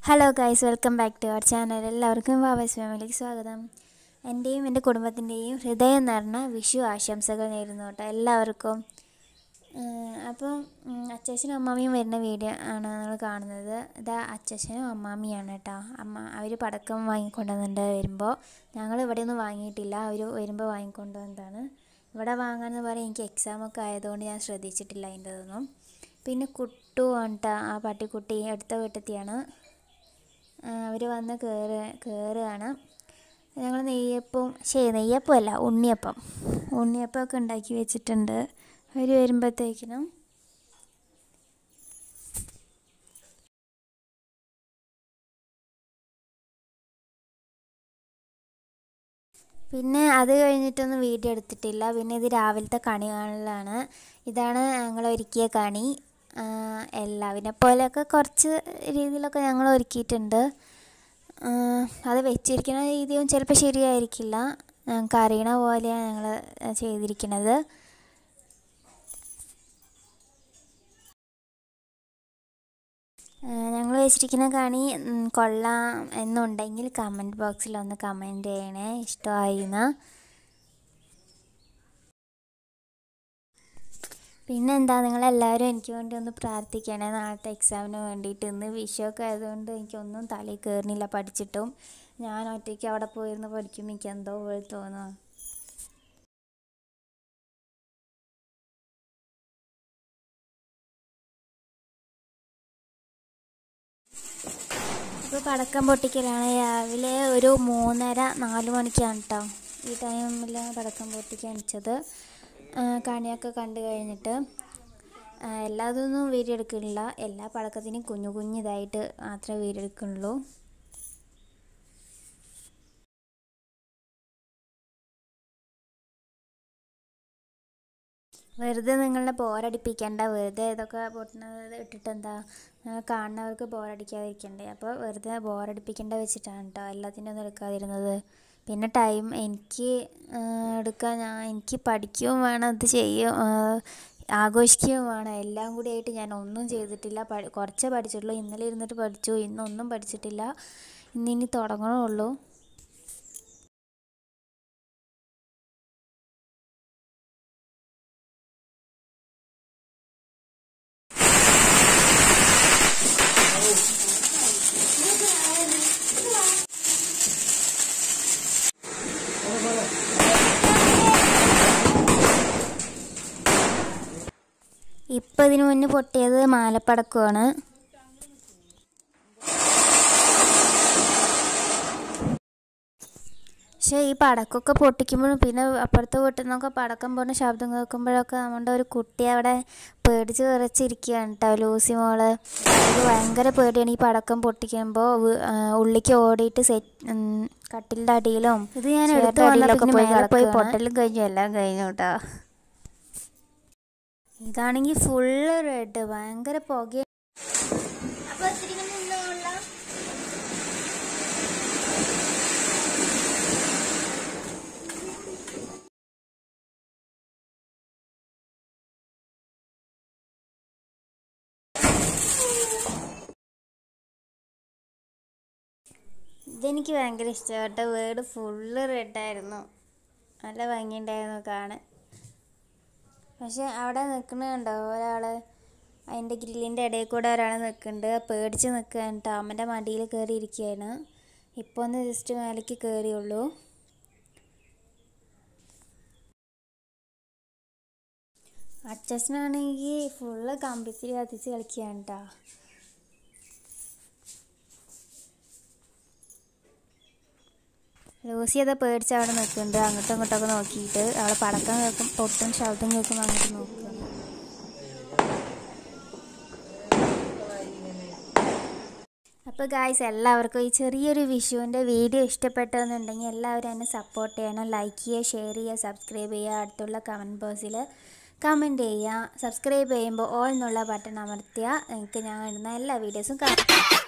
hello guys welcome back to our channel എല്ലാവർക്കും വാവസ് ഫാമിലിക്ക് സ്വാഗതം എൻ്റെയും എൻ്റെ കുടുംബത്തിൻ്റെയും ഹൃദയം നിറഞ്ഞ വിഷു ആശംസകൾ നേരുന്നു കേട്ടോ എല്ലാവർക്കും അപ്പം അച്ഛനും അമ്മാമിയും വരുന്ന വീഡിയോ ആണ് നമ്മൾ കാണുന്നത് ഇതാ അച്ഛനും അമ്മാമിയാണ് കേട്ടോ അമ്മ അവർ പടക്കം വാങ്ങിക്കൊണ്ടുവന്നിട്ട് വരുമ്പോൾ ഞങ്ങൾ ഇവിടെ ഒന്നും വാങ്ങിയിട്ടില്ല അവർ വരുമ്പോൾ വാങ്ങിക്കൊണ്ടുവന്നതാണ് ഇവിടെ വാങ്ങാമെന്ന് പറയും എനിക്ക് എക്സാമൊക്കെ ആയതുകൊണ്ട് ഞാൻ ശ്രദ്ധിച്ചിട്ടില്ല അതിൻ്റെതൊന്നും പിന്നെ കുട്ടു കേട്ടോ ആ പട്ടിക്കുട്ടി അടുത്ത വീട്ടിലെത്തിയാണ് അവർ വന്ന് കയറ് കയറുകയാണ് ഞങ്ങൾ നെയ്യപ്പം ശേ നെയ്യപ്പം അല്ല ഉണ്ണിയപ്പം ഉണ്ണിയപ്പമൊക്കെ ഉണ്ടാക്കി വെച്ചിട്ടുണ്ട് അവർ വരുമ്പോഴത്തേക്കിനും പിന്നെ അത് കഴിഞ്ഞിട്ടൊന്നും വീഡിയോ എടുത്തിട്ടില്ല പിന്നെ ഇത് രാവിലത്തെ കണി കാണലാണ് ഇതാണ് ഞങ്ങൾ ഒരുക്കിയ കണി എല്ലാവിനെ പോലെയൊക്കെ കുറച്ച് രീതിയിലൊക്കെ ഞങ്ങൾ ഒരുക്കിയിട്ടുണ്ട് അത് വെച്ചിരിക്കുന്ന രീതിയും ചിലപ്പോൾ ശരിയായിരിക്കില്ല ഞങ്ങൾക്ക് അറിയണ പോലെയാണ് ഞങ്ങൾ ചെയ്തിരിക്കുന്നത് ഞങ്ങൾ വെച്ചിരിക്കുന്ന കണി കൊള്ളാം എന്നുണ്ടെങ്കിൽ കമൻറ്റ് ബോക്സിൽ ഒന്ന് കമൻറ്റ് ചെയ്യണേ ഇഷ്ടമായിന്ന് പിന്നെന്താ നിങ്ങളെല്ലാവരും എനിക്ക് വേണ്ടി ഒന്ന് പ്രാർത്ഥിക്കണേ നാളത്തെ എക്സാമിന് വേണ്ടിയിട്ട് ഇന്ന് വിഷയമൊക്കെ ആയതുകൊണ്ട് എനിക്കൊന്നും തലയിൽ കയറുന്നില്ല പഠിച്ചിട്ടും ഞാൻ ഒറ്റയ്ക്ക് അവിടെ പോയിരുന്ന് പഠിക്കുമ്പോൾ എനിക്ക് എന്തോ പോലെ തോന്നുക ഇപ്പോൾ പടക്കം പൊട്ടിക്കലാണ് രാവിലെ ഒരു മൂന്നര നാല് മണിക്കാണ് കേട്ടോ ഈ ടൈമിൽ പടക്കം പൊട്ടിക്കാൻ വെച്ചത് കണിയൊക്കെ കണ്ടു കഴിഞ്ഞിട്ട് എല്ലാതൊന്നും വീഡിയോ എടുക്കുന്നില്ല എല്ലാ പടക്കത്തിനും കുഞ്ഞു കുഞ്ഞിതായിട്ട് മാത്രമേ വീഡിയോ എടുക്കുന്നുള്ളൂ വെറുതെ നിങ്ങളെ ബോറടിപ്പിക്കണ്ട വെറുതെ ഇതൊക്കെ പൊട്ടുന്നത് ഇട്ടിട്ട് എന്താ കാണുന്നവർക്ക് ബോറടിക്കാതിരിക്കണ്ടേ അപ്പോൾ വെറുതെ ബോറടിപ്പിക്കേണ്ട വെച്ചിട്ടാണ് കേട്ടോ എല്ലാത്തിനും ഒന്നും എടുക്കാതിരുന്നത് പിന്നെ ടൈം എനിക്ക് എടുക്കാൻ ഞാൻ എനിക്ക് പഠിക്കുകയും വേണം ഇത് ചെയ്യും ആഘോഷിക്കുകയും വേണം എല്ലാം കൂടി ആയിട്ട് ഞാൻ ഒന്നും ചെയ്തിട്ടില്ല കുറച്ചേ പഠിച്ചിട്ടുള്ളൂ ഇന്നലെ ഇരുന്നിട്ട് പഠിച്ചു ഇന്നൊന്നും പഠിച്ചിട്ടില്ല ഇന്നിനി തുടങ്ങണമുള്ളൂ ഇപ്പം ഇതിനു മുന്നേ പൊട്ടിയത് മാലപ്പടക്കമാണ് പക്ഷേ ഈ പടക്കമൊക്കെ പൊട്ടിക്കുമ്പോഴും പിന്നെ അപ്പുറത്തെ വീട്ടിൽ നിന്നൊക്കെ പടക്കം പോകുന്ന ശബ്ദം കേൾക്കുമ്പോഴൊക്കെ നമ്മുടെ ഒരു കുട്ടി അവിടെ പേടിച്ച് വിറച്ചിരിക്കുകയാണ് കേട്ടോ ലൂസി മോള് അത് ഭയങ്കര പേടിയാണ് ഈ പടക്കം പൊട്ടിക്കുമ്പോൾ ഉള്ളിക്ക് ഓടിയിട്ട് സെറ്റ് കട്ടിലിൻ്റെ അടിയിലും ഇത് ഞാൻ എടുത്തു വന്നപ്പോൾ പോയി പോയി പൊട്ടലും കഴിഞ്ഞു എല്ലാം കഴിഞ്ഞു കേട്ടോ ഇതാണെങ്കിൽ ഫുള്ള് റെഡ് ഭയങ്കര പുക ഇതെനിക്ക് ഭയങ്കര ഇഷ്ടപ്പെട്ട വേർഡ് ഫുള്ള് റെഡായിരുന്നു നല്ല ഭംഗിയുണ്ടായിരുന്നു കാണാൻ പക്ഷെ അവിടെ നിൽക്കുന്നുണ്ടോ ഒരാൾ അതിൻ്റെ ഗ്രില്ലിൻ്റെ ഇടയിൽ കൂടെ ഒരാൾ നിൽക്കുന്നുണ്ട് പേടിച്ച് നിൽക്കുകയാണ് അമ്മൻ്റെ മടിയിൽ കയറി ഇരിക്കുകയാണ് ഇപ്പോൾ ഒന്ന് ജസ്റ്റ് മേലേക്ക് കയറിയുള്ളൂ അച്ഛനാണെങ്കിൽ ഫുള്ള് കമ്പിത്തിരി കത്തിച്ച് കളിക്കുകയാണ് കേട്ടോ ലൂസി അത് പേടിച്ച് അവിടെ നിൽക്കുന്നുണ്ട് അങ്ങോട്ടും ഇങ്ങോട്ടൊക്കെ നോക്കിയിട്ട് അവളെ പടക്കം കേൾക്കും പൊട്ടും ശബ്ദം കേൾക്കുമ്പോൾ അങ്ങോട്ട് നോക്കുക അപ്പോൾ ഗായ്സ് എല്ലാവർക്കും ഈ ചെറിയൊരു വിഷുവിൻ്റെ വീഡിയോ ഇഷ്ടപ്പെട്ടെന്നുണ്ടെങ്കിൽ എല്ലാവരും എന്നെ സപ്പോർട്ട് ചെയ്യണം ലൈക്ക് ചെയ്യുക ഷെയർ ചെയ്യുക സബ്സ്ക്രൈബ് ചെയ്യുക അടുത്തുള്ള കമൻറ്റ് ബോക്സിൽ കമൻറ്റ് ചെയ്യുക സബ്സ്ക്രൈബ് ചെയ്യുമ്പോൾ ഓൾ എന്നുള്ള ബട്ടൺ അമർത്തിയാൽ നിങ്ങൾക്ക് ഞാൻ ഇടുന്ന എല്ലാ വീഡിയോസും കാണാം